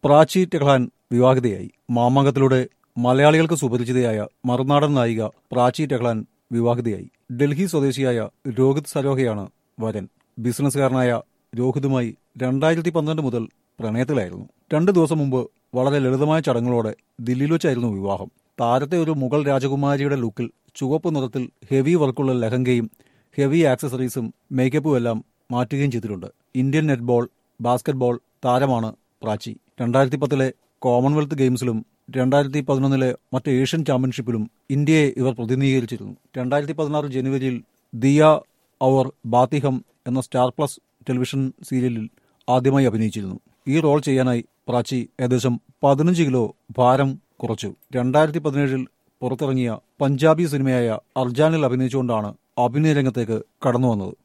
പ്രാചി ടെഹ്ലാൻ വിവാഹിതയായി മാമാങ്കത്തിലൂടെ മലയാളികൾക്ക് സുപരിചിതയായ മറുനാടൻ നായിക പ്രാചി ടെഹ്ലാൻ വിവാഹിതയായി ഡൽഹി സ്വദേശിയായ രോഹിത് സരോഹയാണ് വരൻ ബിസിനസ്സുകാരനായ രോഹിതുമായി രണ്ടായിരത്തി പന്ത്രണ്ട് മുതൽ പ്രണയത്തിലായിരുന്നു രണ്ടു ദിവസം മുമ്പ് വളരെ ലളിതമായ ചടങ്ങുകളോടെ ദില്ലിയിൽ വെച്ചായിരുന്നു വിവാഹം താരത്തെ ഒരു മുഗൾ രാജകുമാരിയുടെ ലുക്കിൽ ചുവപ്പ് നിറത്തിൽ ഹെവി വർക്കുള്ള ലഹങ്കയും ഹെവി ആക്സസറീസും മേക്കപ്പും എല്ലാം മാറ്റുകയും ചെയ്തിട്ടുണ്ട് ഇന്ത്യൻ നെറ്റ്ബോൾ ബാസ്കറ്റ്ബോൾ താരമാണ് പ്രാചി രണ്ടായിരത്തി പത്തിലെ കോമൺവെൽത്ത് ഗെയിംസിലും രണ്ടായിരത്തി പതിനൊന്നിലെ മറ്റ് ഏഷ്യൻ ചാമ്പ്യൻഷിപ്പിലും ഇന്ത്യയെ ഇവർ പ്രതിനിധീകരിച്ചിരുന്നു രണ്ടായിരത്തി പതിനാറ് ജനുവരിയിൽ ദിയ ഔർ ബാത്തിഹം എന്ന സ്റ്റാർ പ്ലസ് ടെലിവിഷൻ സീരിയലിൽ ആദ്യമായി അഭിനയിച്ചിരുന്നു ഈ റോൾ ചെയ്യാനായി പ്രാചി ഏകദേശം പതിനഞ്ച് കിലോ ഭാരം കുറച്ചു രണ്ടായിരത്തി പതിനേഴിൽ പുറത്തിറങ്ങിയ പഞ്ചാബി സിനിമയായ അർജാനിൽ അഭിനയിച്ചുകൊണ്ടാണ് അഭിനയ രംഗത്തേക്ക് കടന്നു വന്നത്